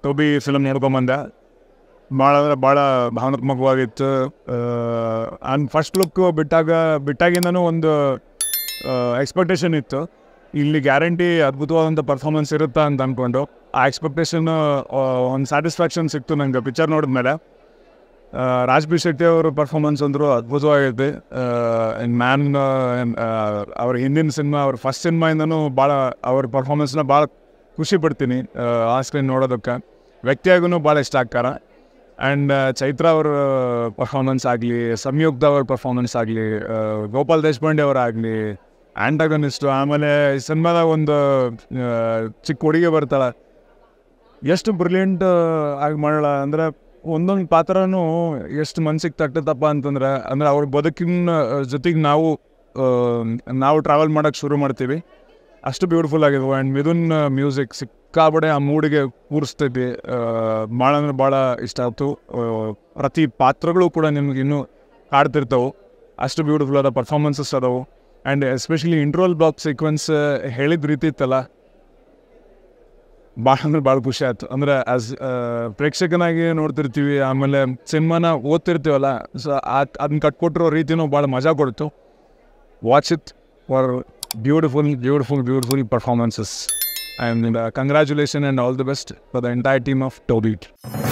ಟೋಬಿ film ನೋಡ್ಕೊಂಬಂದೆ ಭಾಳ ಅಂದರೆ ಭಾಳ ಭಾವನಾತ್ಮಕವಾಗಿತ್ತು ಆ್ಯಂಡ್ ಫಸ್ಟ್ ಲುಕ್ ಬಿಟ್ಟಾಗ ಬಿಟ್ಟಾಗಿಂದನೂ ಒಂದು ಎಕ್ಸ್ಪೆಕ್ಟೇಷನ್ ಇತ್ತು ಇಲ್ಲಿ ಗ್ಯಾರಂಟಿ ಅದ್ಭುತವಾದಂಥ ಪರ್ಫಾರ್ಮೆನ್ಸ್ ಇರುತ್ತಾ ಅಂತ ಅಂದ್ಕೊಂಡು ಆ ಎಕ್ಸ್ಪೆಕ್ಟೇಷನ್ ಒಂದು ಸ್ಯಾಟಿಸ್ಫ್ಯಾಕ್ಷನ್ ಸಿಕ್ತು ನಂಗೆ ಪಿಕ್ಚರ್ ನೋಡಿದ್ಮೇಲೆ ರಾಜ್ ಬಿ ಶೆಟ್ಟಿ ಅವರ ಪರ್ಫಾರ್ಮೆನ್ಸ್ ಅಂದರು ಅದ್ಭುತವಾಗೈತೆ ಮ್ಯಾನ್ ಅವ್ರ ಹಿಂದಿನ ಸಿನಿಮಾ ಅವ್ರ ಫಸ್ಟ್ ಸಿನಿಮಾಯಿಂದನೂ ಭಾಳ ಅವ್ರ ಪರ್ಫಾರ್ಮೆನ್ಸ್ನ ಭಾಳ ಖುಷಿ ಪಡ್ತೀನಿ ಆ ಸ್ಕ್ರೀನ್ ನೋಡೋದಕ್ಕೆ ವ್ಯಕ್ತಿಯಾಗೂ ಭಾಳ ಇಷ್ಟ ಆಗ್ತಾರೆ ಆ್ಯಂಡ್ ಚೈತ್ರ ಅವ್ರ ಪರ್ಫಾರ್ಮೆನ್ಸ್ ಆಗಲಿ ಸಂಯುಕ್ತ ಅವ್ರ ಪರ್ಫಾರ್ಮೆನ್ಸ್ ಆಗಲಿ ಗೋಪಾಲ್ ದೇಶಪಾಂಡೆ ಅವರಾಗಲಿ ಆ್ಯಂಟಾಗನಿಸ್ಟು ಆಮೇಲೆ ಈ ಸಿನಿಮಾದಾಗ ಒಂದು ಆ, ಚಿಕ್ಕ ಹುಡುಗಿ ಬರ್ತಾಳೆ ಎಷ್ಟು ಬ್ರಿಲಿಯಂಟ್ ಆಗಿ ಮಾಡೋಣ ಅಂದರೆ ಒಂದೊಂದು ಪಾತ್ರನೂ ಎಷ್ಟು ಮನ್ಸಿಗೆ ತಟ್ಟತಪ್ಪ ಅಂತಂದ್ರೆ ಅಂದರೆ ಅವ್ರ ಬದುಕಿನ ಜೊತೆಗೆ ನಾವು ಆ, ನಾವು ಟ್ರಾವೆಲ್ ಮಾಡೋಕ್ಕೆ ಶುರು ಮಾಡ್ತೀವಿ ಅಷ್ಟು ಬ್ಯೂಟಿಫುಲ್ ಆಗಿದೆ ಆ್ಯಂಡ್ ಮಿಥುನ್ ಮ್ಯೂಸಿಕ್ ಸಿಕ್ಕಾಬಡೆ ಆ ಮೂಡಿಗೆ ಕೂರಿಸ್ತೈತಿ ಭಾಳ ಅಂದ್ರೆ ಭಾಳ ಇಷ್ಟ ಆಯ್ತು ಆ, ಪ್ರತಿ ಪಾತ್ರಗಳು ಕೂಡ ನಿಮ್ಗೆ ಇನ್ನೂ ಕಾಡ್ತಿರ್ತವೆ ಅಷ್ಟು ಬ್ಯೂಟಿಫುಲ್ ಆದ ಪರ್ಫಾರ್ಮೆನ್ಸಸ್ ಅದಾವು and especially interval block sequence ಹೇಳಿದ ರೀತಿ ಇತ್ತಲ್ಲ ಭಾಳ ಅಂದ್ರೆ ಭಾಳ ಖುಷಿ ಆಯ್ತು ಅಂದರೆ ಆಸ್ ಪ್ರೇಕ್ಷಕನಾಗಿ ನೋಡ್ತಿರ್ತೀವಿ ಆಮೇಲೆ ಸಿನಿಮಾನ ಓದ್ತಿರ್ತೀವಲ್ಲ ಸೊ ಅದನ್ನ ಕಟ್ಕೊಟ್ಟಿರೋ ರೀತಿನೂ ಭಾಳ ಮಜಾ ಕೊಡ್ತು watch it for beautiful beautiful beautiful performances and congratulation and all the best for the entire team of ಟೋಬೀಟ್